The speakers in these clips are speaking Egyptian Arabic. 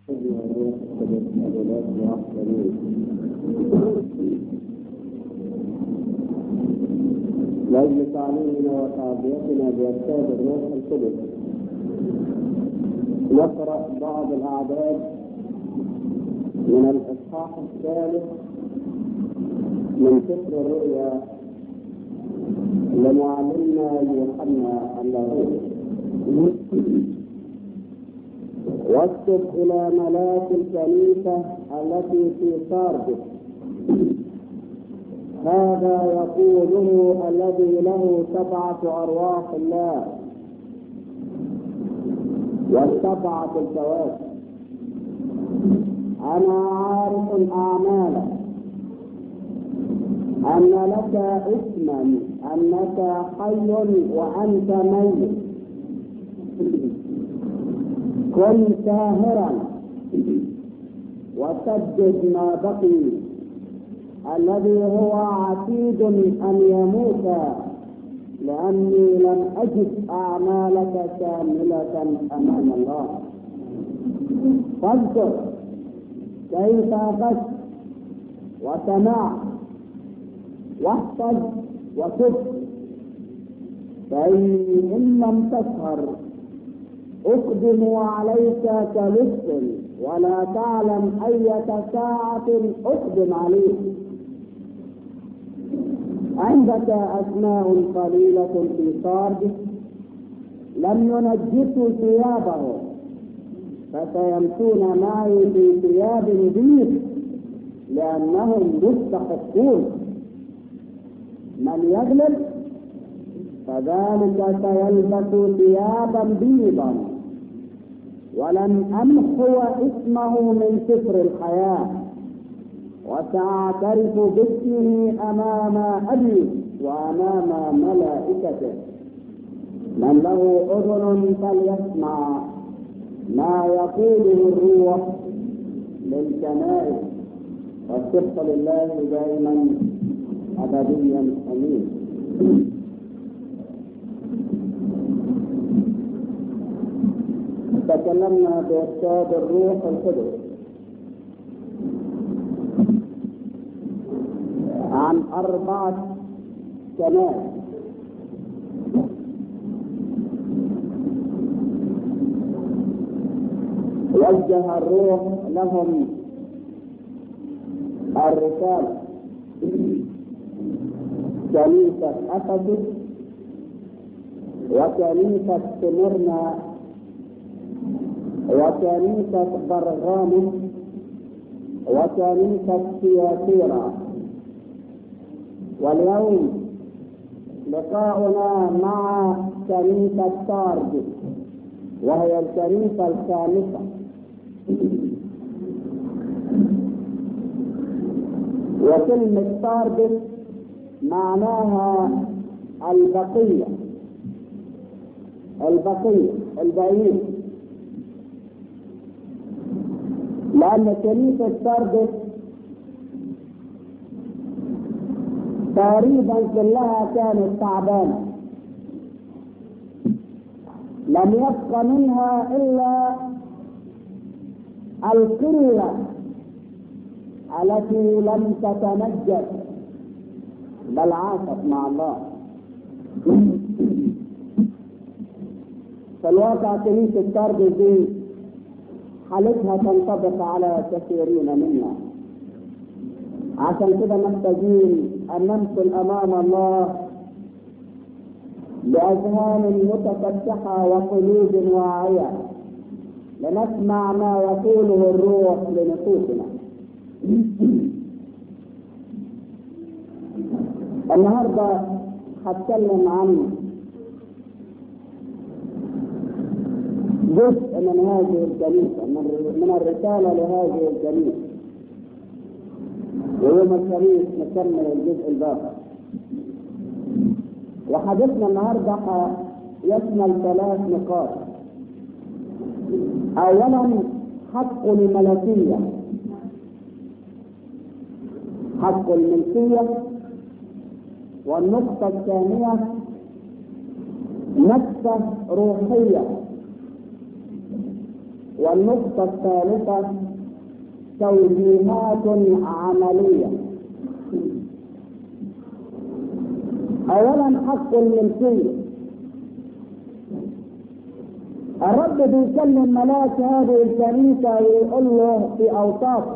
لأجل تعليمنا وتعبيتنا بإرشاد الروح القدس نقرأ بعض الأعداد من الإصحاح الثالث من سفر الرؤيا لمعلمنا يوحنا اللاهوت واكتب إلى ملاك الكنيسة التي في ساردس هذا يقوله الذي له سبعة أرواح الله والسبعة الكواكب أنا عارف أعمالك أن لك اسما أنك حي وأنت ميت كن ساهرا وسدد ما بقي الذي هو عتيد أن يموت لأني لم أجد أعمالك كاملة أمام الله فاذكر كيف أخذت وسمعت واحفظ وتب فإن إن لم تسهر أقدم عليك كلص ولا تعلم أية ساعة أقدم عليك عندك أسماء قليلة في صارد لم ينجسوا ثيابهم فسيمشون معي في ثياب بيض لأنهم مستحقون من يغلب فذلك سيلبس ثيابا بيضا ولن امحو اسمه من سفر الحياه وساعترف باسمه امام ابي وامام ملائكته من له اذن فليسمع ما يقوله الروح للكنائس والصدق لله دائما ابديا امين تكلمنا بإرشاد الروح القدس عن أربعة كنائس وجه الروح لهم الرسالة كنيسة أفسس وكنيسة سمرنا وكنيسة برغام وكنيسة سياسيرا واليوم لقاؤنا مع كنيسة سارد وهي الكنيسة الخامسة وكلمة سارد معناها البقية البقية البعيد لأن كنيسة سردس تقريبا كلها كانت تعبانة لم يبق منها إلا القلة التي لم تتنجس بل عاشت مع الله في الواقع كنيسة سردس دي حالتها تنطبق على كثيرين منا عشان كده محتاجين ان نمثل امام الله باذهان متفتحه وقلوب واعيه لنسمع ما يقوله الروح لنفوسنا النهارده هتكلم عن جزء من هذه الكنيسة من الرسالة لهذه الكنيسة ويوم الخميس نكمل الجزء الباقي وحديثنا النهارده يشمل ثلاث نقاط أولا حق الملكية حق الملكية والنقطة الثانية نفسة روحية والنقطة الثالثة توجيهات عملية أولا حق الملكية الرب بيكلم ملاك هذه الكنيسة ويقول له في أوصافه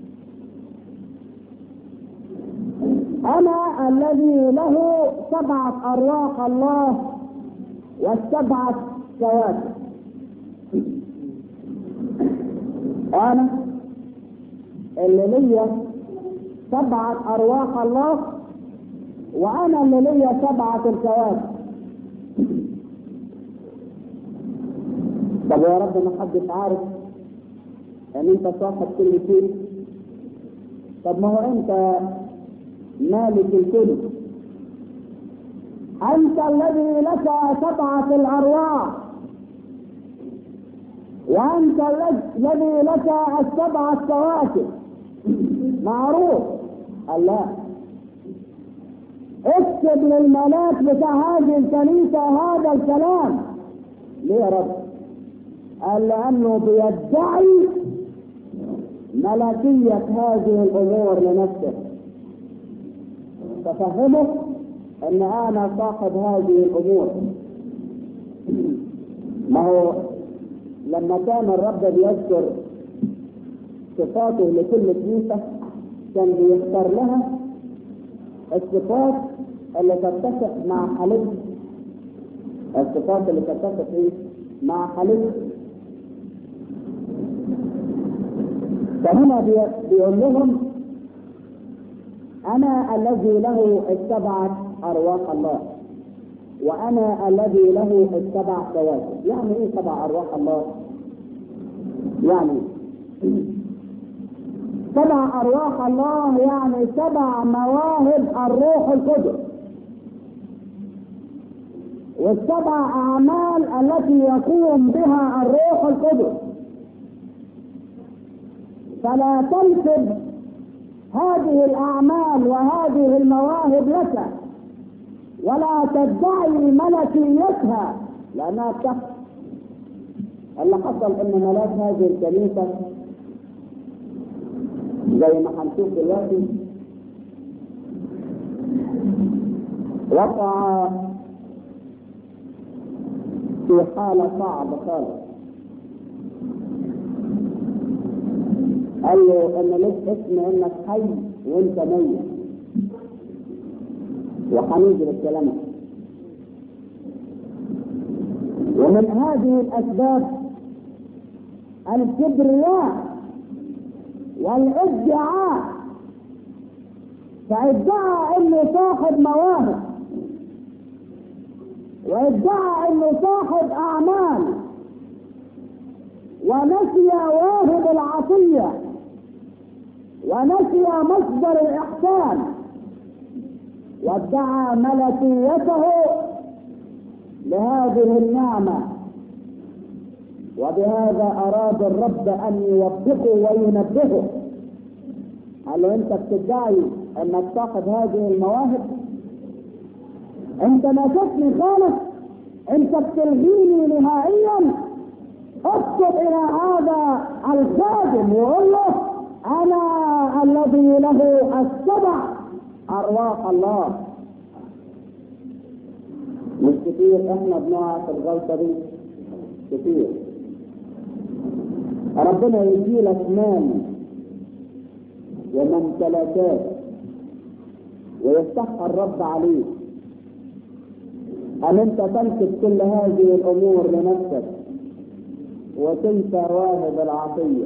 أنا الذي له سبعة أرواح الله والسبعة كواكب أنا اللي ليا سبعة أرواح الله وأنا اللي ليا سبعة الكواكب طب يا رب ما حدش عارف ان انت صاحب كل شيء طب ما هو انت مالك الكل انت الذي لك سبعة الارواح وانت الذي لك السبعة الكواكب معروف الله اكتب للملاك بتاع هذه الكنيسة هذا الكلام ليه يا رب قال لأنه بيدعي ملكية هذه الأمور لنفسه تفهمه أن أنا صاحب هذه الأمور ما هو لما كان الرب بيذكر صفاته لكل كنيسة كان بيختار لها الصفات اللي تتفق مع حالتها الصفات اللي تتفق ايه؟ مع حالتها فهنا بيقول لهم انا الذي له السبعة ارواح الله وانا الذي له السبع كواكب يعني ايه سبع ارواح الله يعني سبع ارواح الله يعني سبع مواهب الروح القدس والسبع اعمال التي يقوم بها الروح القدس فلا تنسب هذه الاعمال وهذه المواهب لك ولا تدعي ملكيتها لانها تخفى اللي حصل ان ملاك هذه الكنيسه زي ما هنشوف دلوقتي وقع في حالة صعبة خالص قال له ان لك اسم انك حي وانت ميت وهنيجي للكلام ومن هذه الاسباب الكبرياء والادعاء فادعى انه صاحب مواهب وادعى انه صاحب اعمال ونسي واهب العطيه ونسي مصدر الاحسان وادعى ملكيته لهذه النعمه وبهذا اراد الرب ان يوبخه وينبهه قال له انت بتدعي انك صاحب هذه المواهب انت نسيتني خالص انت بتلغيني نهائيا اكتب الى هذا الخادم وقول له انا الذي له السبع ارواح الله مش كتير احنا بنقع في الغلطه دي كتير ربنا يديلك مال وممتلكات ويفتحها الرب عليك أن أنت تمسك كل هذه الأمور لنفسك وتنسى واهب العطية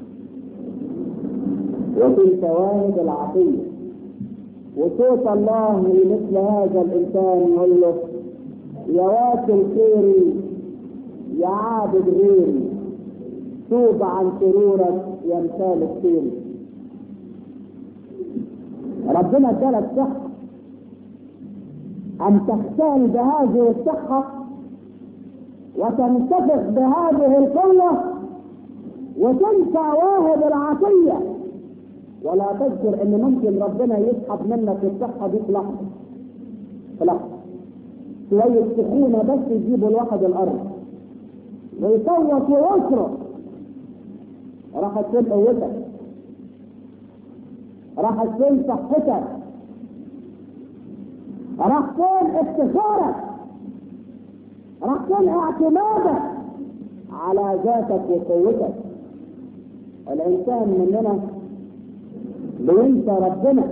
وتنسى واهب العطية وصوت الله لمثل هذا الإنسان يقول له يا واكل خيري يا عابد غيري توب عن شرورك يا مثال الخير ربنا ادالك صحة أن تختال بهذه الصحة وتنتفخ بهذه القوة وتنسى واهب العطية ولا تذكر ان ممكن ربنا يسحب منك الصحة دي في لحظة في لحظة شوية سخونة بس يجيبوا الواحد الأرض ويصوت ويصرخ راحت فين قوتك راحت فين صحتك راح فين افتخارك راح فين اعتمادك على ذاتك وقوتك الانسان مننا بينسى ربنا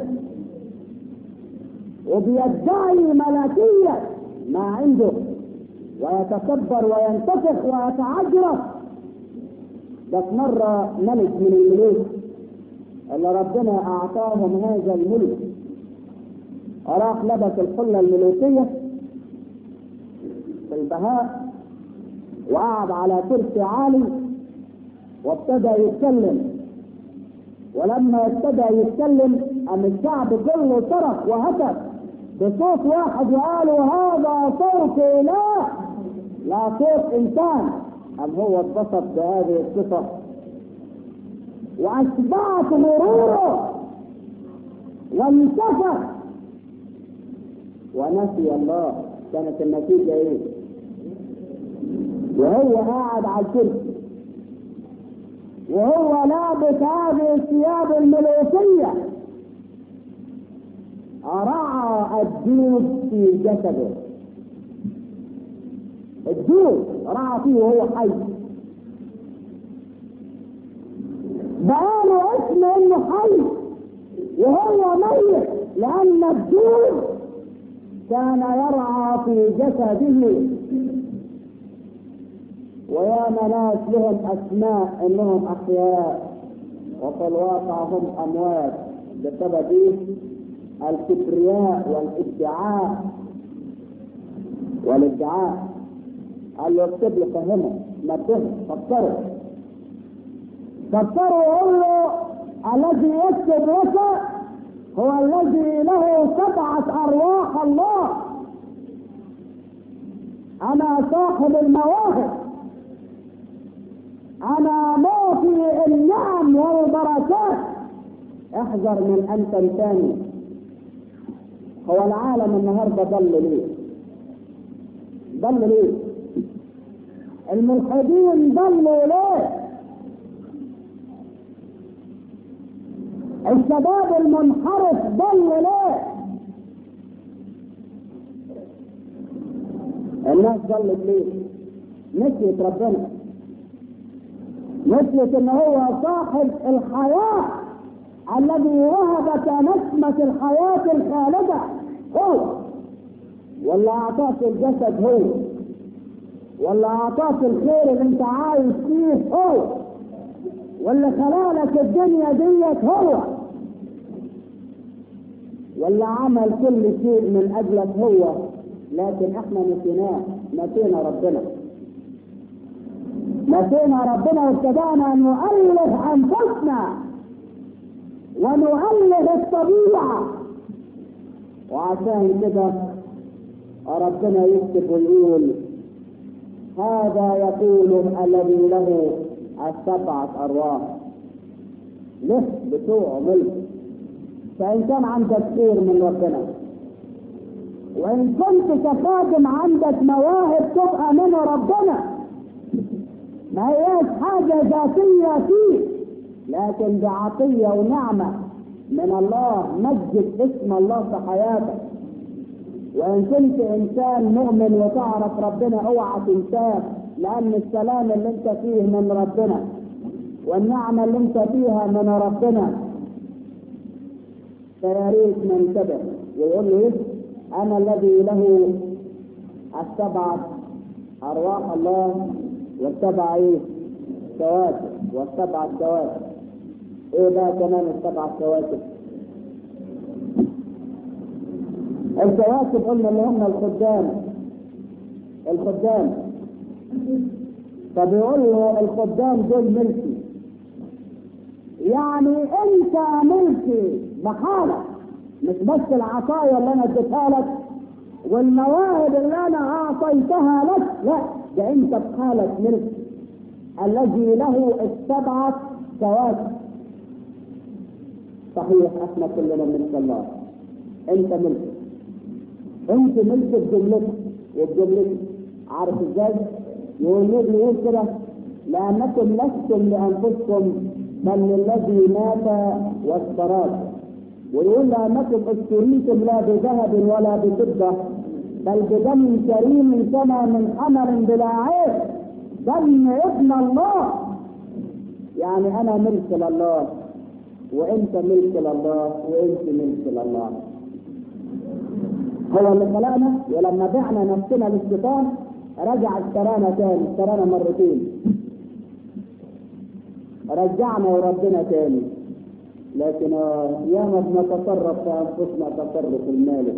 وبيدعي ملكية ما عنده ويتكبر وينتفخ ويتعجرف ده في مرة ملك من الملوك اللي ربنا أعطاهم هذا الملك راح لبس الحلة الملوكية في البهاء وقعد على كرسي عالي وابتدى يتكلم ولما ابتدى يتكلم قام الشعب كله صرخ وهتف بصوت واحد وقالوا هذا صوت اله لا صوت انسان ام هو اتبسط بهذه الصفه واشبعت غروره وانتفخ ونسي الله كانت النتيجه ايه وهو قاعد على الكرسي وهو لابس هذه الثياب الملوكيه رعى الدود في جسده الدود رعى فيه وهو حي بقاله اسم انه حي وهو ميت لان الدود كان يرعى في جسده وياما ناس لهم اسماء انهم احياء وفي الواقع هم اموات بسبب ايه؟ الكبرياء والادعاء والادعاء قال له اكتب لي فهمه نبهه فكره فكره وقول له الذي يكتب لك هو الذي له سبعة أرواح الله أنا صاحب المواهب أنا معطي النعم والبركات احذر من أن تنتمي هو العالم النهارده ضل ليه؟ ضل ليه؟ الملحدين ضلوا ليه؟ الشباب المنحرف ضل ليه؟ الناس ضلت ليه؟ نسيت ربنا نسيت ان هو صاحب الحياه الذي وهبك نسمة الحياة الخالدة هو ولا أعطاك الجسد هو ولا أعطاك الخير اللي أنت عايش فيه هو ولا خلالك الدنيا ديت هو ولا عمل كل شيء من أجلك هو لكن احنا نسيناه نسينا ربنا نسينا ربنا وابتدأنا أن نؤله أنفسنا ونؤله الطبيعة وعشان كده ربنا يكتب ويقول هذا يقول الذي له السبعة أرواح له بتوع ملك فإن كان عندك خير من ربنا وإن كنت كخادم عندك مواهب تبقى من ربنا ما هياش حاجة ذاتية فيك لكن بعطية ونعمة من الله مجد اسم الله في حياتك وإن كنت إنسان مؤمن وتعرف ربنا اوعى تنساه لأن السلام اللي أنت فيه من ربنا والنعمة اللي أنت فيها من ربنا فيا ريت ننتبه ويقول له إيه؟ أنا الذي له السبعة أرواح الله والسبع إيه؟ كواكب والسبع كواكب ايه بقى كمان السبع كواكب الكواكب قلنا اللي هم الخدام الخدام فبيقول له الخدام دول ملكي يعني انت ملكي بحالك مش بس العطايا اللي انا اديتها لك والمواهب اللي انا اعطيتها لك لا ده انت بحالك ملكي الذي له السبعه كواكب صحيح احنا كلنا ملك الله انت ملك انت ملك بجملتك وبجملتك عارف ازاي؟ يقول يقول كده لأنكم لستم لأنفسكم بل للذي مات واشتراك ويقول لأنكم اشتريتم لا بذهب ولا بفضة بل بدم كريم كما من حمل بلا عيب دم ابن الله يعني أنا ملك لله وأنت ملك لله وأنت ملك لله هو اللي خلقنا ولما بعنا نفسنا للشيطان رجع اشترانا تاني اشترانا مرتين رجعنا وربنا تاني لكن ياما بنتصرف في انفسنا تصرف المالك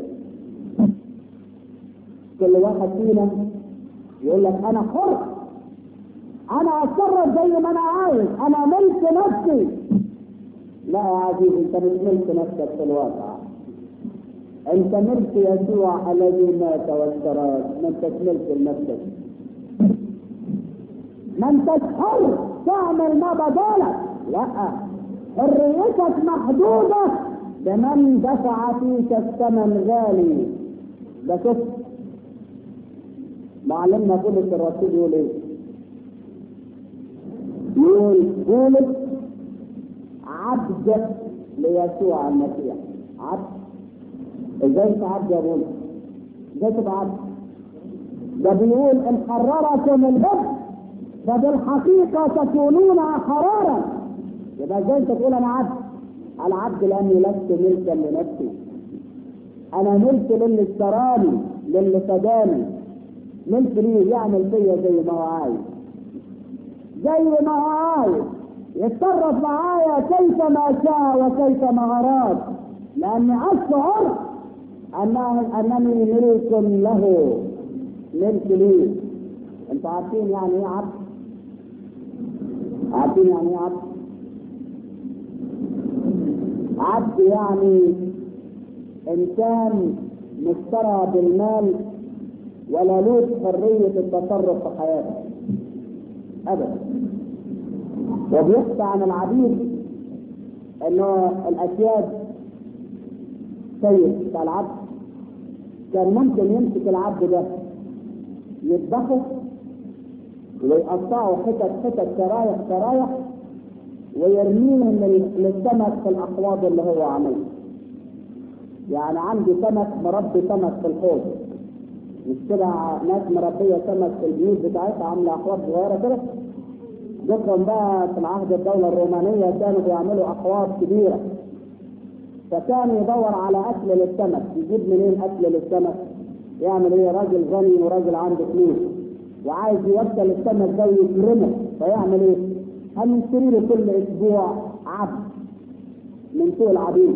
كل واحد فينا يقول لك انا حر انا اتصرف زي ما انا عايز انا ملك نفسي لا يا عزيزي انت مش ملك نفسك في الواقع انت ملك يسوع الذي مات واشتراك ما انتش ملك لنفسك ما انتش حر تعمل ما بدالك لا حريتك محدودة بمن دفع فيك الثمن غالي ده شوف معلمنا بولس الرسول يقول ايه؟ يقول بولس عبد ليسوع المسيح عبد ازاي انت عبد يا بولس؟ ازاي تبقى عبد؟ ده بيقول ان حرركم الحب فبالحقيقة تكونون أحرارا يبقى ازاي انت تقول انا عبد؟ انا عبد لاني لست ملكا لنفسي انا ملك للي اشتراني للي فداني ملك ليه يعمل فيا زي ما هو عايز زي ما هو عايز يتصرف معايا كيف ما شاء وكيف ما اراد لاني اشعر انه انني ملك له ملك لي انتوا عارفين يعني ايه عبد؟ عارفين يعني ايه عبد؟ عبد يعني انسان مشترى بالمال ولا له حرية التصرف في حياته ابدا وبيحكى عن العبيد انه الاسياد سيد بتاع العبد كان ممكن يمسك العبد ده يذبحه ويقطعه حتت حتت شرايح شرايح ويرميهم للسمك في الاحواض اللي هو عملها يعني عندي سمك مربي سمك في الحوض مش كده ناس مربيه سمك في البيوت بتاعتها عامله احواض صغيره كده ذكرهم بقى في العهد الدوله الرومانيه كانوا بيعملوا احواض كبيره فكان يدور على اكل للسمك يجيب منين اكل للسمك يعمل ايه راجل غني وراجل عنده فلوس وعايز يوكل السمك ده ويكرمه فيعمل ايه؟ قام يشتري له كل اسبوع عبد من سوق العبيد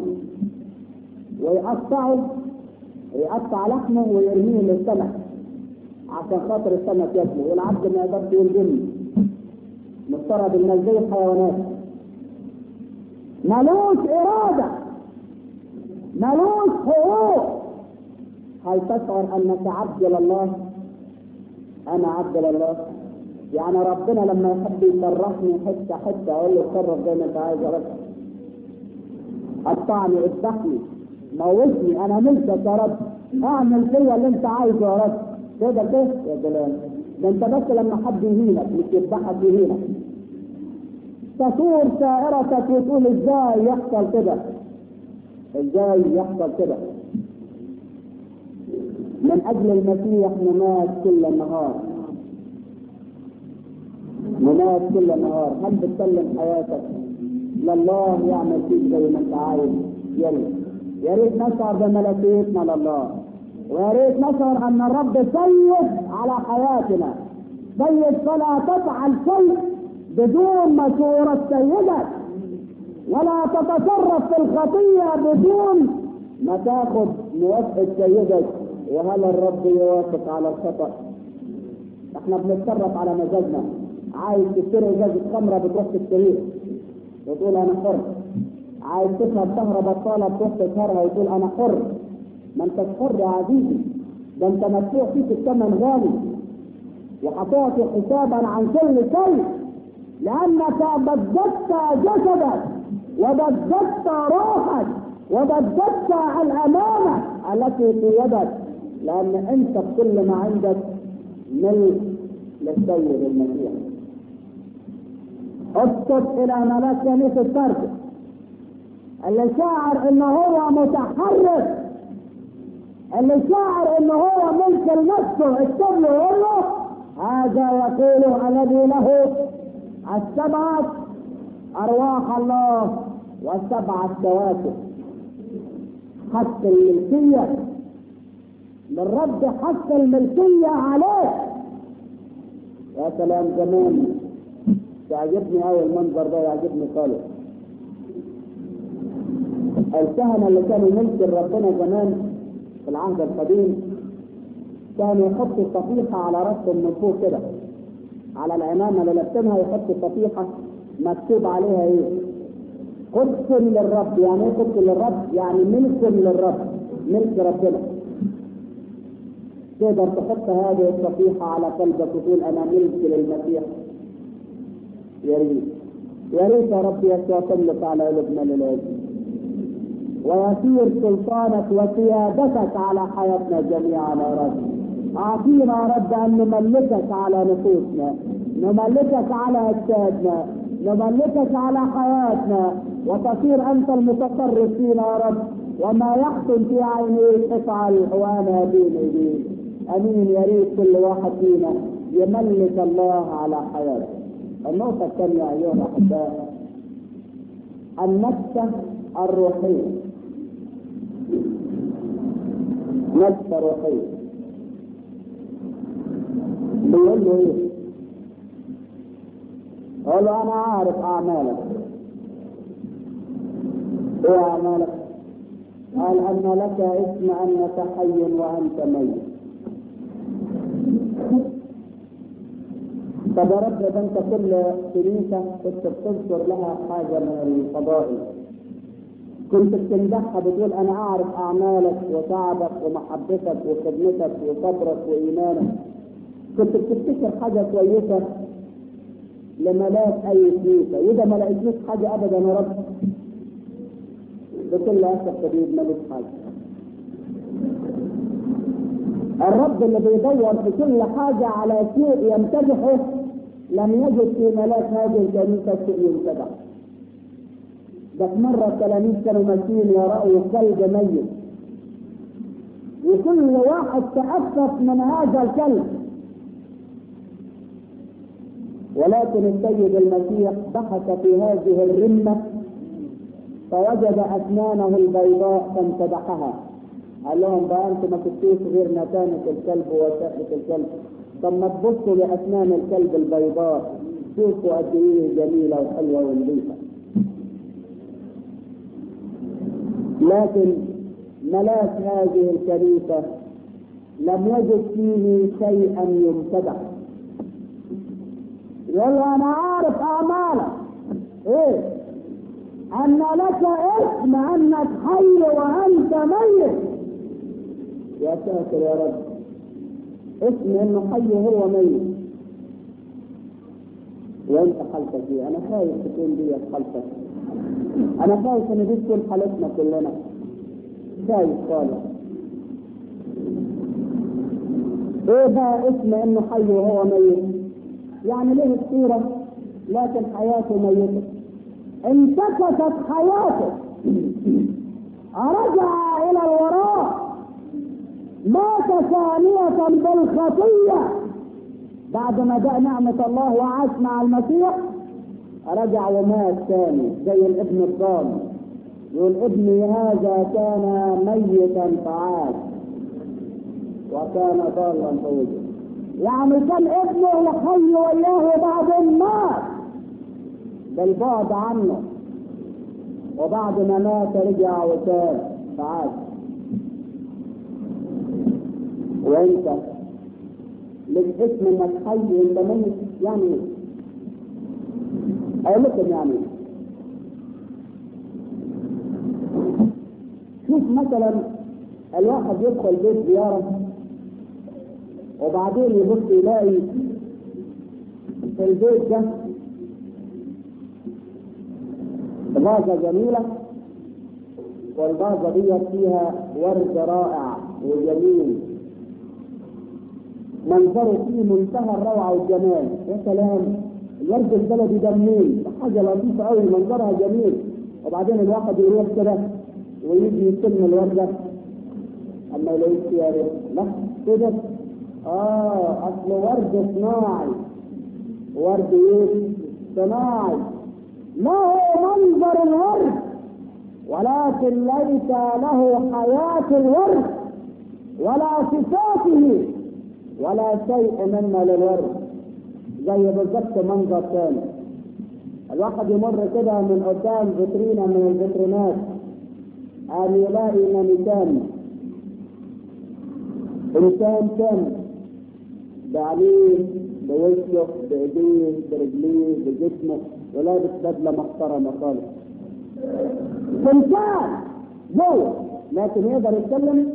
ويقطعه ويقطع لحمه ويرميه للسمك عشان خاطر السمك ياكله والعبد ما يقدرش يلجمه مفترض الناس زي الحيوانات ملوش إرادة ملوش حقوق هل تشعر أنك عبد لله؟ أنا عبد لله يعني ربنا لما يحب يفرحني حته حته اقول له اتصرف زي ما انت عايز يا رب قطعني اذبحني موتني انا ملكك يا رب اعمل فيا اللي انت عايزه يا رب كده كده يا جلال ده انت بس لما حد يهينك مش يذبحك يهينك تثور سائرتك وتقول ازاي يحصل كده ازاي يحصل كده من اجل المسيح نمات كل النهار نمات كل النهار هل بتسلم حياتك لله يعمل فيك زي ما انت عايز يا ريت يا ريت نشعر بملكيتنا لله ويا ريت نشعر ان الرب سيد على حياتنا سيد فلا تفعل شيء بدون مشورة سيدك ولا تتصرف في الخطية بدون ما تاخذ موافقة سيدك وهل الرب يوافق على الخطأ احنا بنتصرف على مزاجنا عايز تشتري ازازة خمرة بتروح تشتريها وتقول انا حر عايز تشرب سهرة بطالة تروح تسهرها وتقول انا حر ما انتش حر يا عزيزي ده انت مدفوع فيك الثمن غالي وهتعطي حسابا عن كل شيء لانك بددت جسدك وبددت روحك وبددت الامانه التي في يدك لان انت بكل ما عندك ملك للسيد المسيح اسكت الى ملاك كنيسة تركه اللي شاعر ان هو متحرك اللي شاعر ان هو ملك لنفسه اكتب له يقول له هذا يقول الذي له السبعة ارواح الله والسبعة كواكب حق الملكية للرب حق الملكية عليه يا سلام زمان يعجبني قوي المنظر ده يعجبني خالص الكهنة اللي كانوا ملك ربنا زمان في العهد القديم كانوا يحطوا صفيحة على راسهم من فوق كده على العمامة اللي لابسينها يحطوا صفيحة مكتوب عليها ايه؟ قدس للرب يعني ايه قدس للرب؟ يعني ملك للرب ملك ربنا تقدر تحط هذه الصفيحة على قلبك وتقول أنا ملك للمسيح يا ريت يا ريت يا رب يسوع تملك على قلوبنا للعز ويسير سلطانك وسيادتك على حياتنا جميعا يا رب أعطينا يا رب أن نملكك على نفوسنا نملكك على أجسادنا نملكك على حياتنا وتصير أنت المتصرف فينا يا رب وما يحسن في عينيك افعل وانا بين ايديك امين يا ريت كل واحد فينا يملك الله على حياته النقطة الثانية أيها الأحباء النكسة الروحية نكسة روحية بيقول له إيه؟ قال له أنا عارف أعمالك إيه أعمالك؟ قال أن لك اسم أنك حي وأنت ميت طب يا رب ده انت كل كنيسة كنت بتذكر لها حاجة من الفضائل كنت بتمدحها بتقول أنا أعرف أعمالك وتعبك ومحبتك وخدمتك وصبرك وإيمانك كنت بتفتكر حاجة كويسة لملاك أي كنيسة وإذا ما لقيتنيش حاجة أبدا يا رب بكل أسف شديد ملوش حاجة الرب اللي بيدور في كل حاجة على شيء يمتدحه لم يجد في ملاك هذه الكنيسة شيء يمتدح ده في مرة التلاميذ كانوا ماشيين ورأوا كلب ميت وكل واحد تأسف من هذا الكلب ولكن السيد المسيح بحث في هذه الرمة فوجد أسنانه البيضاء فامتدحها قال لهم بقى انتم ما شفتوش غير نتانة الكلب وشقة الكلب طب ما تبصوا لأسنان الكلب البيضاء شوفوا قد ايه جميلة وحلوة ونظيفة لكن ملاك هذه الكنيسة لم يجد فيه شيئا يمتدح يقول له انا عارف اعمالك ايه ان لك اسم انك حي وانت ميت يا ساتر يا رب اسم انه حي وهو ميت وانت حالتك ايه انا خايف تكون دي حالتك انا خايف ان دي تكون حالتنا كلنا خايف خالص ايه بقى اسم انه حي وهو ميت يعني له الصورة لكن حياته ميتة انتكست حياته رجع الى الوراء مات ثانية بالخطية بعد ما جاء نعمة الله وعاش مع المسيح رجع ومات ثاني زي الابن الضال يقول ابني هذا كان ميتا فعاد وكان ضالا فوجد يعني كان ابنه يحي وياه وبعدين مات بالبعد عنه وبعد ما مات رجع وتاب فعاد وانت للاسم انك حي انت ميت يعني ايه؟ اقول لكم يعني شوف مثلا الواحد يدخل بيت زياره وبعدين يبص يلاقي في البيت ده فازة جميلة والفازة دي فيها ورد رائع وجميل منظره فيه منتهى الروعة والجمال يا سلام الورد البلدي ده منين؟ حاجه لطيفه قوي منظرها جميل وبعدين الواحد يروح كده ويجي يسلم الورده اما يلاقيش فيها ريح لا كده اه اصل ورد صناعي ورد ايه؟ صناعي ما هو منظر الورد ولكن ليس له حياة الورد ولا صفاته ولا شيء مما للورد زي بالظبط منظر ثاني الواحد يمر كده من قدام فيترينا من الفيترينات أن يلاقي مانيكان إنسان كامل بعينيه بوجهه بإيديه برجليه بجسمه ولابس بدلة محترمة خالص إنسان جوه لكن يقدر يتكلم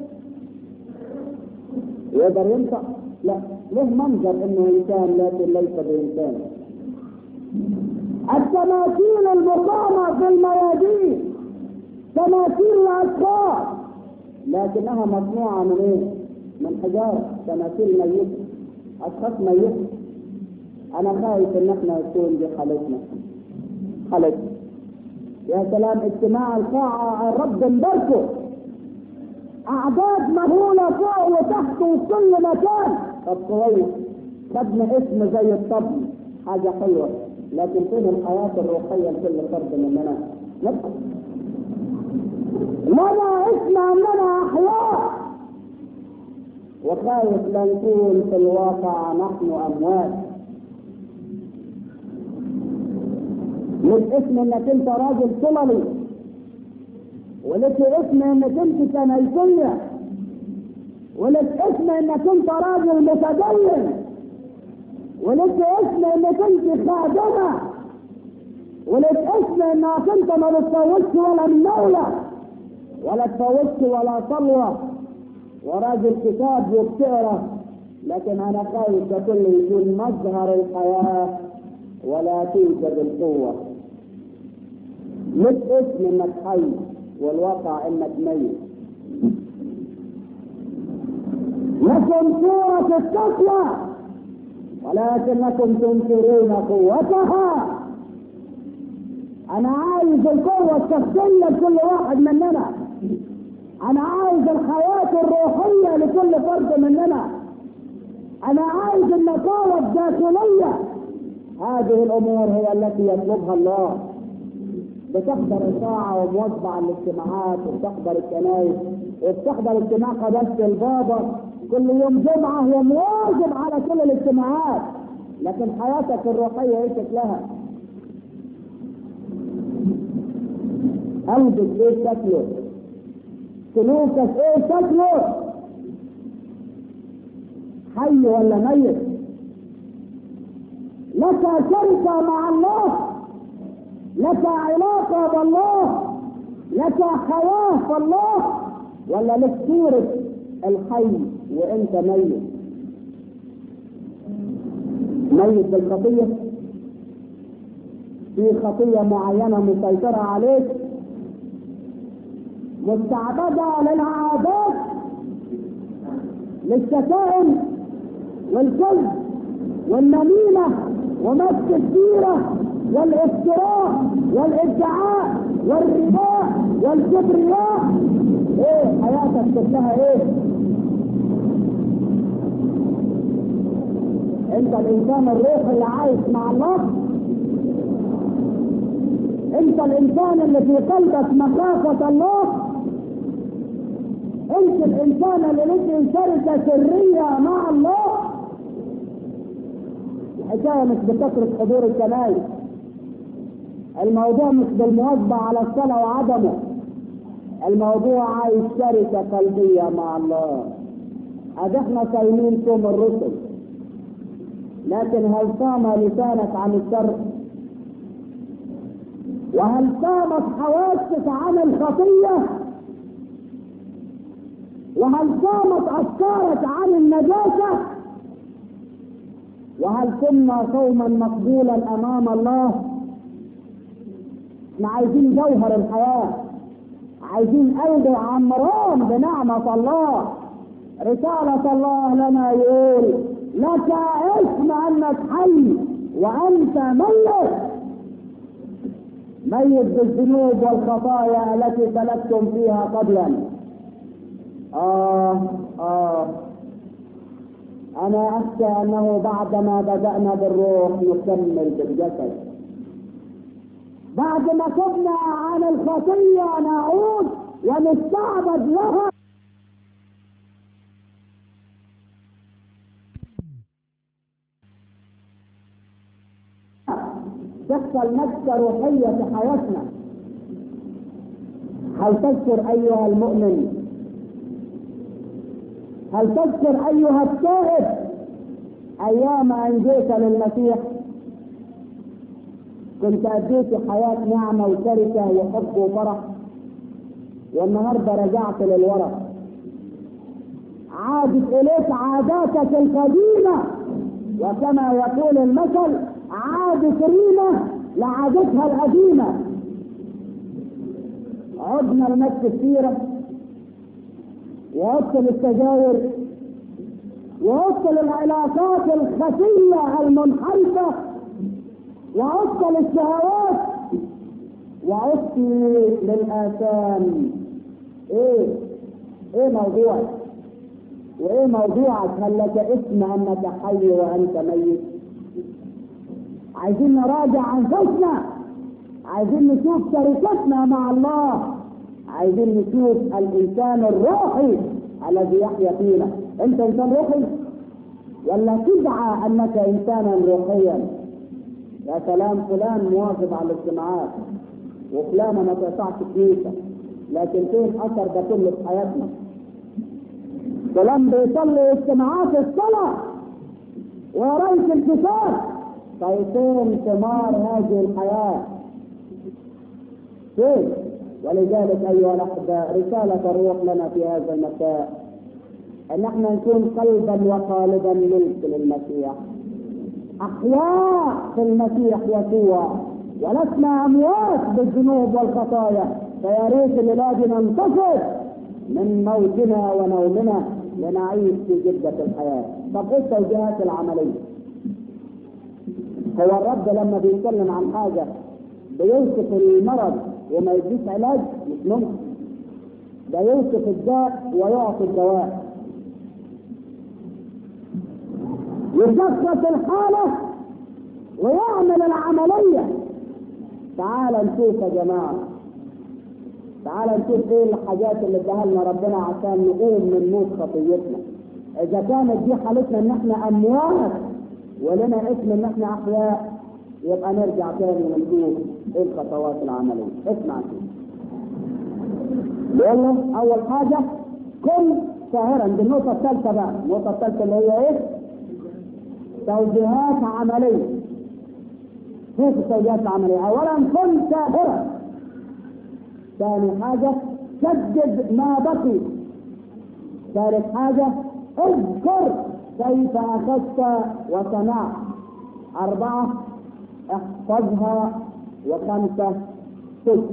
يقدر ينطق لا له منظر انه انسان لكن ليس بانسان التماثيل المقامة في الميادين تماثيل الاشخاص لكنها مصنوعة من ايه؟ من حجارة تماثيل ميتة اشخاص ميتة انا خايف ان احنا يكون دي حالتنا حالتنا يا سلام اجتماع القاعة الرب مباركه اعداد مهولة فوق وتحت وفي كل مكان طب كويس خدنا اسم زي الطبل حاجة حلوة لكن فين الحياة الروحية لكل فرد مننا؟ نبقى لنا اسم اننا احياء وخايف لا نكون في الواقع نحن اموات لك اسم انك انت راجل صللي ولك اسم انك انت كنيسية ولك اسم انك انت راجل متدين ولك اسم انك انت خادمة ولك اسم انك انت ما بتفوتش ولا منولة ولا تفوتش ولا صلوة وراجل كتاب وبتقرا لكن انا خايف ده كله يكون مظهر الحياة ولا توجد القوة مش اسم انك حي والواقع انك ميت لكم صورة التقوى ولكنكم تنكرون قوتها انا عايز القوة الشخصية لكل واحد مننا انا عايز الحياة الروحية لكل فرد مننا انا عايز النقاوة الداخلية هذه الامور هي التي يطلبها الله بتحضر ساعة وموزع على الاجتماعات وبتحضر الكنايس وبتحضر اجتماع قداسة البابا كل يوم جمعة هو مواظب على كل الاجتماعات لكن حياتك الروحية ايه شكلها؟ قلبك ايه شكله؟ سلوكك ايه شكله؟ حي ولا ميت؟ لك شركة مع الله لك علاقة بالله لك حياة في الله ولا لك صورة الحي وانت ميت ميت بالخطية في خطية معينة مسيطرة عليك مستعبدة للعادات للشتائم والكذب والنميمة ومسك السيرة والافتراء والادعاء والرباء والكبرياء ايه حياتك شكلها ايه انت الانسان الروحي اللي عايش مع الله انت الانسان اللي في قلبك مخافة الله انت الانسان اللي لك شركة سرية مع الله الحكاية مش بكثرة حضور الكنائس الموضوع مش بالمواظبة على الصلاة وعدمه الموضوع عايز شركة قلبية مع الله ادي احنا صايمين صوم الرسل لكن هل صام لسانك عن الشر وهل صامت حواسك عن الخطية وهل صامت أفكارك عن النجاسة وهل كنا صوما مقبولا أمام الله احنا عايزين جوهر الحياة عايزين قلب عمران بنعمة الله رسالة الله لنا يقول لك اسم انك حي وأنت ميت ميت بالذنوب والخطايا التي سلكتم فيها قبلا آه آه أنا أخشى أنه بعدما بدأنا بالروح نكمل بالجسد بعد ما تبنى عن الخطية نعود ونستعبد لها تحصل نكسة روحية في حياتنا هل تذكر أيها المؤمن هل تذكر أيها التائب أيام أن جئت للمسيح كنت أديت حياة نعمة وشركة وحب وفرح والنهاردة رجعت للورق عادت إليك عاداتك القديمة وكما يقول المثل عادت ريمة لعادتها القديمة عدنا لنفس السيرة وعدت للتجاور وعدت للعلاقات الخفية المنحرفة وعدت للشهوات وعدت للآثام ايه ايه موضوعك وايه موضوعك هل لك اسم انك حي وانت ميت عايزين نراجع انفسنا عايزين نشوف شركتنا مع الله عايزين نشوف الانسان الروحي الذي يحيا فينا انت انسان روحي ولا تدعى انك انسانا روحيا يا سلام فلان مواظب على الاجتماعات وفلان ما تقطعش كنيسه لكن فين اثر ده كله في حياتنا فلان بيصلي اجتماعات الصلاه ورئيس الكتاب طيب فين ثمار هذه الحياه فين ولذلك ايها الاحباء رساله الروح لنا في هذا المساء ان احنا نكون قلبا وقالبا ملك للمسيح احياء في المسيح يسوع ولسنا اموات بالذنوب والخطايا فيا ريت الليله ننتصر من موتنا ونومنا لنعيش في جدة الحياة طب ايه التوجيهات العملية هو الرب لما بيتكلم عن حاجة بيوصف المرض وما يديش علاج مش ممكن ده يوصف الداء ويعطي الدواء يشخص الحالة ويعمل العملية تعال نشوف يا جماعة تعال نشوف ايه الحاجات اللي اداها لنا ربنا عشان نقوم من موت خطيتنا اذا كانت دي حالتنا ان احنا اموات ولنا اسم ان احنا احياء يبقى نرجع تاني ونشوف ايه الخطوات العمليه اسمع كده بيقول له اول حاجه كن ساهرا دي النقطه الثالثه بقى النقطه الثالثه اللي هي ايه توجيهات عمليه كيف التوجيهات العمليه اولا كن ساهرا ثاني حاجه سدد ما بقي ثالث حاجه اذكر كيف اخذت وصنعت اربعه احفظها وخمسه سد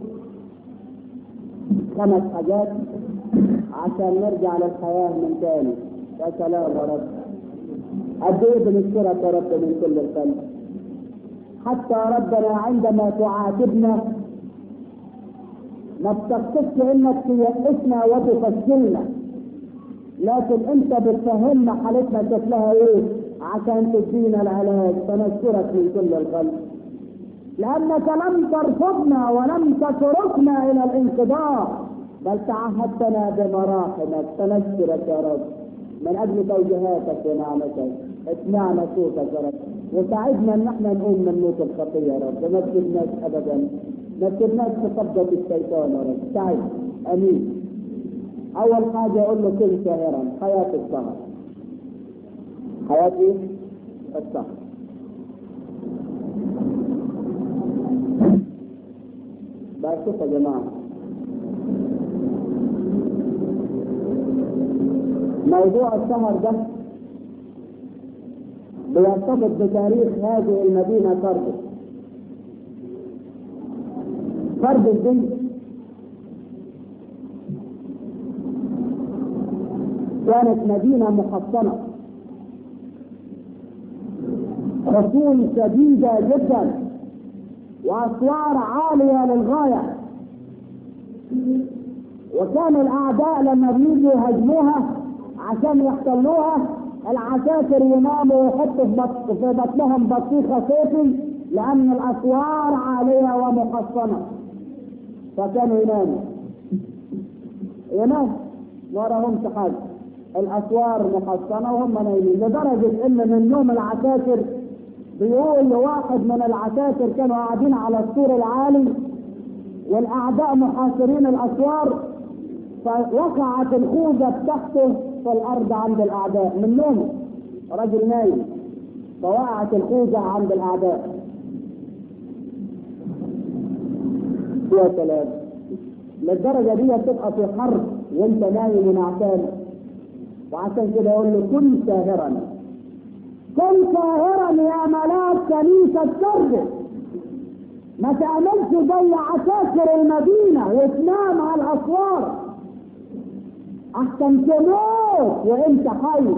خمس حاجات عشان نرجع للحياه من تاني يا سلام يا رب قد ايه بنشكرك يا رب من كل القلب حتى ربنا عندما تعاتبنا ما بتقصدش انك تيأسنا وتفشلنا لكن انت بتفهمنا حالتنا شكلها ايه عشان تدينا العلاج فنشكرك من كل القلب لانك لم ترفضنا ولم تتركنا الى الانقضاء بل تعهدتنا بمراحمك فنشكرك يا رب من اجل توجيهاتك ونعمتك اسمعنا صوتك يا رب وساعدنا ان احنا نقوم من موت الخطيه يا رب ما تسيبناش ابدا ما تسيبناش في قبضه الشيطان يا رب ساعد امين اول حاجه اقول له كن ساهرا حياه السهر حياتي السهر بقى شوف يا جماعه موضوع السهر ده بيرتبط بتاريخ هذه المدينة سردس سردس دي كانت مدينة محصنة خصوم شديدة جدا وأسوار عالية للغاية وكان الأعداء لما بيجوا يهاجموها عشان يحتلوها العساكر يناموا ويحطوا في بط- في بطنهم بطيخة صيفي لأن الأسوار عالية ومحصنة فكانوا يناموا ينام ما وراهمش حاجة الأسوار محصنة وهم نايمين لدرجة إن من يوم العساكر بيقول واحد من العساكر كانوا قاعدين على السور العالي والأعداء محاصرين الأسوار فوقعت الخوذة تحته في الأرض عند الأعداء من نومه رجل نايم فوقعت الخوذة عند الأعداء يا سلام للدرجة دي تبقى في حرب وانت نايم ونعسان وعشان كده يقول له كن ساهرا كن ساهرا يا ملاك كنيسة سردس ما تعملش زي عساكر المدينة وتنام على الأسوار أحسن تموت وأنت حي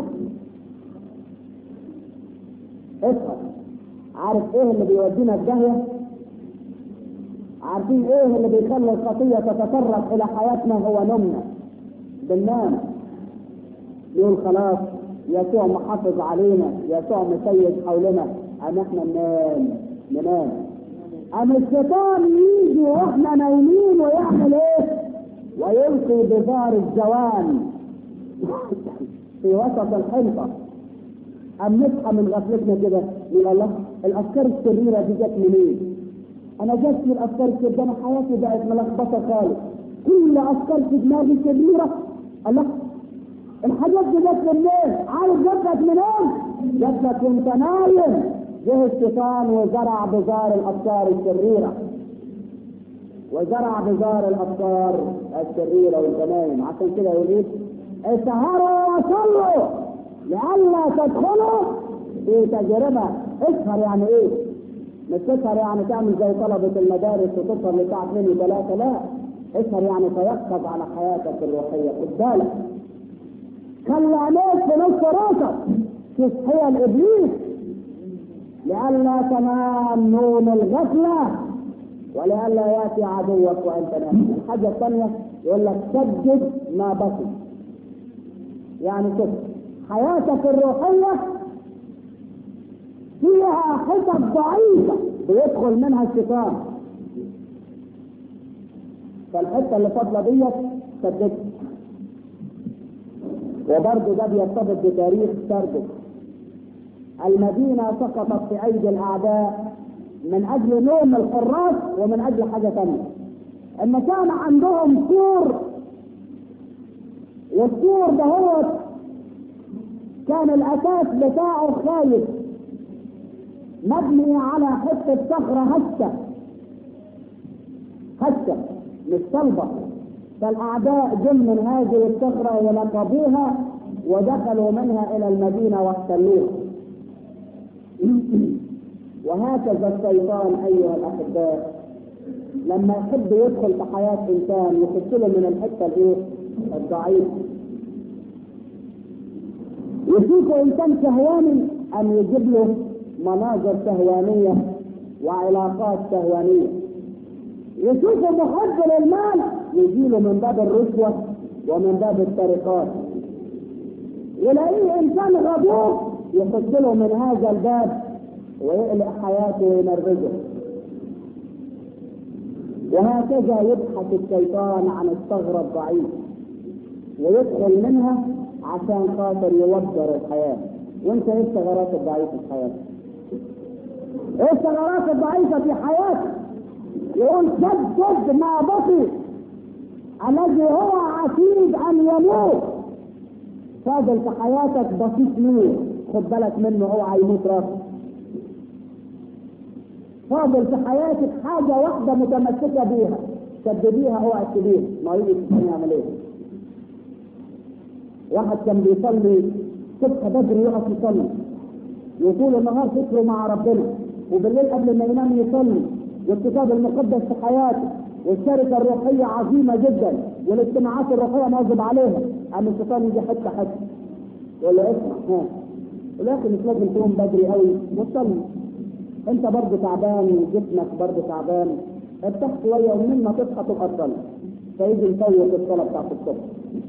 اسهر عارف ايه اللي بيودينا في داهية؟ عارفين ايه اللي بيخلي الخطية تتطرق الى حياتنا هو نومنا بننام يقول خلاص يسوع محافظ علينا يسوع مسيد حولنا ام احنا ننام ننام ام الشيطان يجي واحنا نايمين ويعمل ايه ويلقي بذار الزوان في وسط الحنطة أم نصحى من غفلتنا كده من الله الأفكار الشريرة دي جت منين؟ أنا جت من الأفكار الشريرة أنا حياتي بقت ملخبطة خالص كل أفكار في دماغي شريرة الله الحاجات دي جت منين؟ عارف جت لك منين؟ جت لك وأنت نايم جه الشيطان وزرع بذار الأفكار الشريرة وزرع بذار الأفكار الشريرة وأنت نايم عشان كده يقول إيه؟ اسهروا وصلوا لئلا تدخلوا في تجربة اسهر يعني ايه مش تسهر يعني تعمل زي طلبة المدارس وتسهر لساعة 2 و3 لا اسهر يعني تيقظ على حياتك الروحية خد بالك خلي عينيك في نص راسك تصحيها الابليس لئلا تنام نوم الغفلة ولئلا ياتي عدوك وانت نام الحاجة الثانية يقول لك سدد ما بقي يعني كده حياتك الروحية فيها حتت ضعيفة بيدخل منها الشيطان فالحتة اللي فاضلة ديت سددت وبرضه ده بيرتبط بتاريخ سردس المدينة سقطت في أيدي الأعداء من أجل نوم الحراس ومن أجل حاجة ثانية إن كان عندهم سور والسور ده هو كان الاساس بتاعه خايف مبني على حته صخره هشه هشه مش صلبه فالاعداء جم من هذه الصخره ونقبوها ودخلوا منها الى المدينه واحتلوها وهكذا الشيطان ايها الاحباء لما يحب يدخل في حياه انسان يخش له من الحته الايه؟ الضعيفه يشوف انسان شهواني ام يجيب له مناظر شهوانيه وعلاقات شهوانيه يشوفه محب للمال يجيله من باب الرشوه ومن باب السرقات يلاقيه انسان غضوب يخش له من هذا الباب ويقلق حياته وينرفزه وهكذا يبحث الشيطان عن الثغرة الضعيف ويدخل منها عشان خاطر يوفر الحياة وانت ايه الثغرات الضعيفة في حياتك؟ ايه الثغرات الضعيفة في حياتك؟ يقول سدد ما بقي الذي هو عتيد ان يموت فاضل في حياتك بسيط نور خد بالك منه اوعى يموت راسك فاضل في حياتك حاجة واحدة متمسكة بيها سدديها اوعى تسيبيها ما يجي يعمل ايه؟ واحد كان بيصلي صبح بدري يقف يصلي وطول النهار فكره مع ربنا وبالليل قبل ما ينام يصلي والكتاب المقدس في حياته والشركه الروحيه عظيمه جدا والاجتماعات الروحيه مواظب عليها اما الشيطان يجي حته حته يقول له اسمع ها ولكن مش لازم تقوم بدري قوي وتصلي انت برضه تعبان وجسمك برضه تعبان ارتاح شويه ومن ما تصحى تبقى تصلي فيجي يفوت الصلاه بتاعت الصبح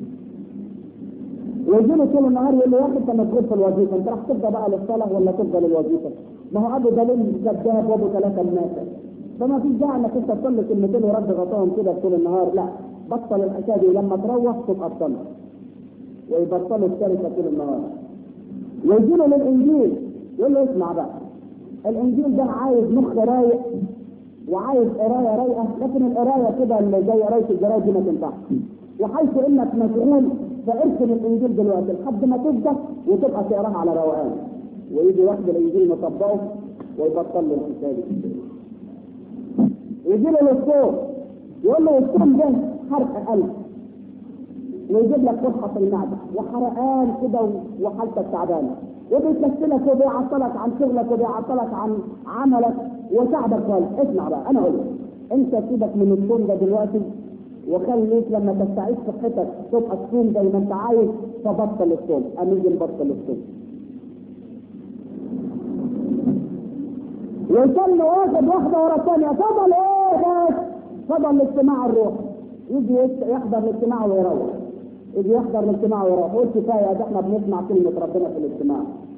ويجي له طول النهار يقول له يا اخي انت مشغول في الوظيفه انت راح تبدا بقى للصلاه ولا تبدا للوظيفه؟ ما هو ابو دليل كذاب وابو ثلاثه الناس فما فيش داعي انك انت تصلي كلمتين ورد غطاهم كده طول النهار لا بطل الحكايه دي ولما تروح تبقى تصلي ويبطلوا الشركه طول النهار ويجي له للانجيل يقول له اسمع بقى الانجيل ده عايز مخ رايق وعايز قرايه رايقه لكن القرايه كده اللي زي قرايه الجرايد دي ما تنفعش وحيث انك مشغول فارسم الانجيل دلوقتي لحد ما تبدا وتبقى تقراها على روقان ويجي واحد الانجيل مطبقه ويبطل له الحكايه دي يجي له للصوم يقول له الصوم ده حرق قلب ويجيب لك قرحه في المعده وحرقان كده وحالتك تعبانه وبيكسلك وبيعطلك عن شغلك وبيعطلك عن عملك وتعبك خالص اسمع بقى انا اقول لك انت سيبك من الصوم ده دلوقتي وخليك لما تستعيد صحتك تبقى تصوم زي ما انت عايز فبطل الصوم اميجي نبطل الصوم ويصلي واحد واحده ورا الثانيه فضل ايه بس فضل الاجتماع الروحي يجي يحضر الاجتماع ويروح يجي يحضر الاجتماع ويروح يقول كفايه ده احنا بنسمع كلمه ربنا في الاجتماع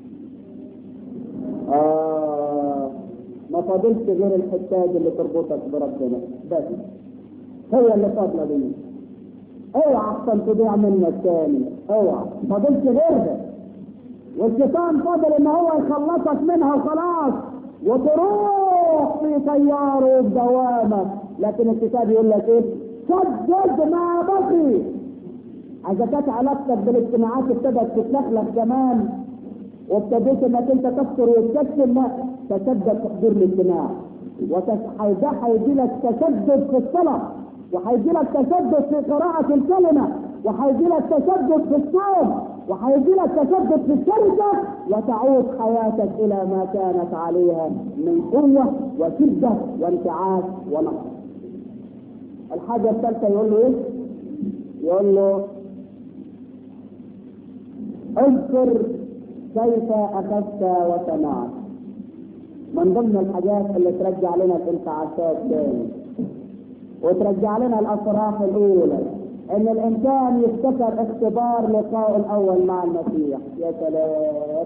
آه ما فاضلش غير الحتاج اللي تربطك بربنا بس هي اللي فاضله دي اوعى احسن تضيع منك تاني اوعى ما فاضلش غيرها والشيطان فاضل ان هو يخلصك منها وخلاص وتروح في طياره بدوامه لكن الكتاب يقول لك ايه سدد ما بقي اذا كانت علاقتك بالاجتماعات ابتدت تتلخلخ كمان وابتديت انك انت تكسر وتكسر لا تشدد تحضير الاجتماع وده هيجي لك تشدد في الصلاه وهيجي لك تشدد في قراءة الكلمة وهيجي لك تشدد في الصوم وهيجي لك تشدد في الشركة وتعود حياتك إلى ما كانت عليها من قوة وشدة وانتعاش ونقص. الحاجة الثالثة يقول له إيه؟ يقول له اذكر كيف أخذت وسمعت. من ضمن الحاجات اللي ترجع لنا الانتعاشات تاني وترجع لنا الافراح الاولى ان الانسان يفتكر اختبار لقائه الاول مع المسيح يا سلام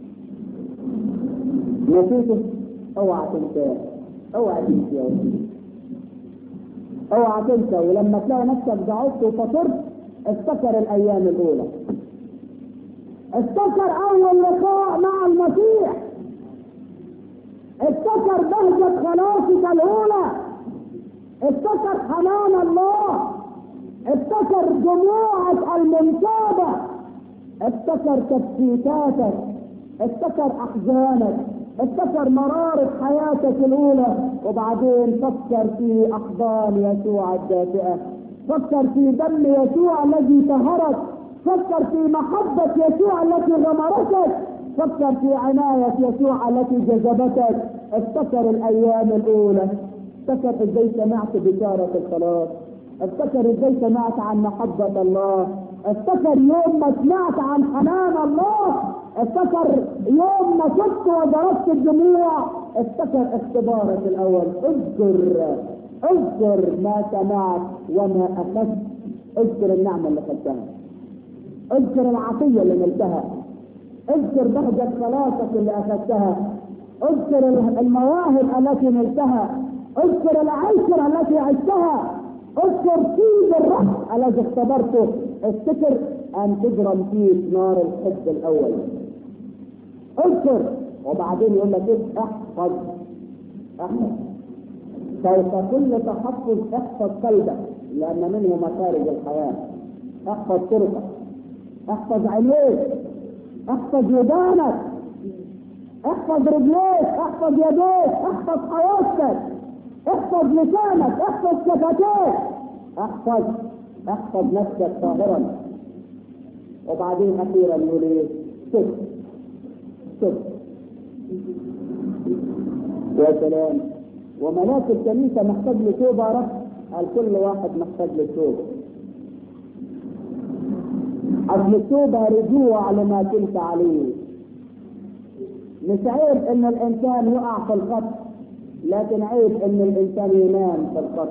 نسيته اوعى تنساه اوعى تنسى يا اوعى تنسى ولما تلاقي نفسك ضعفت وفطرت افتكر الايام الاولى افتكر اول لقاء مع المسيح افتكر بهجة خلاصك الاولى افتكر حنان الله افتكر دموعك المنتابة افتكر تفسيتاتك افتكر احزانك افتكر مرارة حياتك الاولى وبعدين فكر في احضان يسوع الدافئة فكر في دم يسوع الذي طهرك فكر في محبة يسوع التي غمرتك فكر في عناية يسوع التي جذبتك افتكر الايام الاولى افتكر ازاي سمعت بشارة الخلاص افتكر ازاي سمعت عن محبة الله افتكر يوم ما سمعت عن حنان الله افتكر يوم ما شفت وضربت الدموع افتكر اختبارك الاول اذكر اذكر ما سمعت وما اخذت اذكر النعمة اللي خدتها اذكر العطية اللي نلتها اذكر بهجة خلاصك اللي اخذتها اذكر المواهب التي نلتها اذكر العشرة التي عشتها اذكر طيب الرحم الذي اختبرته افتكر ان تجرم فيك نار الحب الاول اذكر وبعدين يقول لك ايه احفظ احفظ فوق كل تحفظ احفظ قلبك لان منه مخارج الحياه احفظ طرقك احفظ عينيك احفظ ودانك احفظ رجليك احفظ يديك احفظ حياتك احفظ لسانك احفظ شفتيك احفظ احفظ نفسك طاهرا وبعدين اخيرا يقول ايه سك سك يا سلام وملاك الكنيسه محتاج لتوبه رب قال كل واحد محتاج لتوبه اصل التوبه رجوع لما كنت عليه مش عيب ان الانسان يقع في الخط لكن عيب ان الانسان ينام في الخط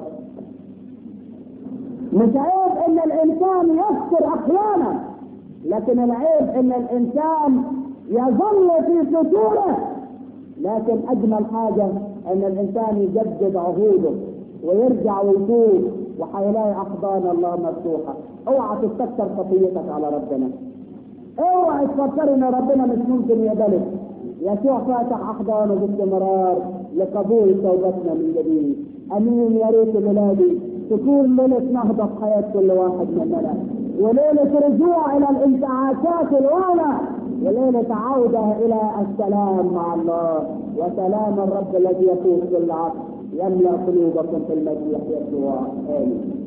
مش عيب ان الانسان يفطر احيانا لكن العيب ان الانسان يظل في فتوره لكن اجمل حاجه ان الانسان يجدد عهوده ويرجع ويتوب وحيلاقي احضان الله مفتوحه اوعى تستكثر خطيتك على ربنا اوعى تفكر ان ربنا مش ممكن يقبلك يسوع فاتح احضانه باستمرار لقبول توبتنا من جديد امين يا ريت بلادي تكون ليله نهضه في حياه كل واحد مننا وليله رجوع الى الانتعاشات الوانا وليله عوده الى السلام مع الله وسلام الرب الذي يفوق كل عقل يملا قلوبكم في المسيح يسوع امين